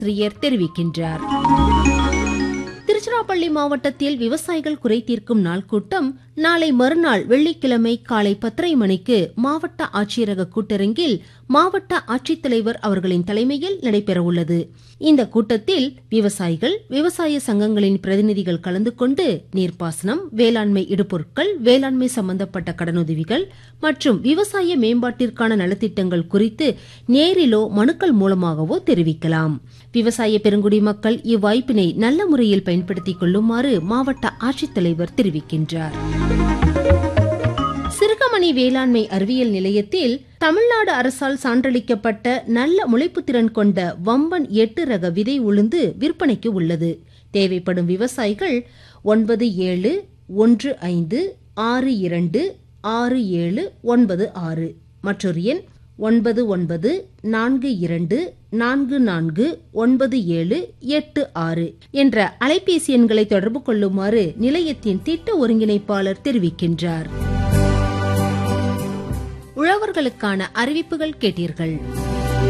ஆசிரியர் தெரிவிக்கின்றார் திருச்சிராப்பள்ளி மாவட்டத்தில் விவசாயிகள் குறை தீர்க்கும் நாள் கூட்டம் நாளை மறுநாள் வெள்ளிக்கிழமை காலை பத்தரை மணிக்கு மாவட்ட ஆட்சியரக கூட்டரங்கில் மாவட்ட ஆட்சித்தலைவர் அவர்களின் தலைமையில் நடைபெறவுள்ளது இந்த கூட்டத்தில் விவசாயிகள் விவசாய சங்கங்களின் பிரதிநிதிகள் கலந்து கொண்டு நீர்ப்பாசனம் வேளாண்மை இடுபொருட்கள் வேளாண்மை சம்பந்தப்பட்ட கடனுதவிகள் மற்றும் விவசாய மேம்பாட்டிற்கான நலத்திட்டங்கள் குறித்து நேரிலோ மனுக்கள் மூலமாகவோ தெரிவிக்கலாம் விவசாய பெருங்குடி மக்கள் இவ்வாய்ப்பினை நல்ல முறையில் பயன்படுத்திக் கொள்ளுமாறு மாவட்ட ஆட்சித்தலைவர் தெரிவிக்கின்றார் சிறுகமணி வேளாண்மை அறிவியல் நிலையத்தில் தமிழ்நாடு அரசால் சான்றளிக்கப்பட்ட நல்ல முளைப்புத்திறன் கொண்ட வம்பன் எட்டு ரக விதை உளுந்து விற்பனைக்கு உள்ளது தேவைப்படும் விவசாயிகள் ஒன்பது ஏழு ஒன்று ஐந்து ஆறு இரண்டு ஆறு ஏழு ஒன்பது ஆறு மற்றொரு எண் ஒன்பது ஒன்பது நான்கு இரண்டு நான்கு நான்கு ஒன்பது ஏழு எட்டு ஆறு என்ற அலைபேசி எண்களை தொடர்பு கொள்ளுமாறு நிலையத்தின் திட்ட ஒருங்கிணைப்பாளர் தெரிவிக்கின்றார் உழவர்களுக்கான அறிவிப்புகள் கேட்டீர்கள்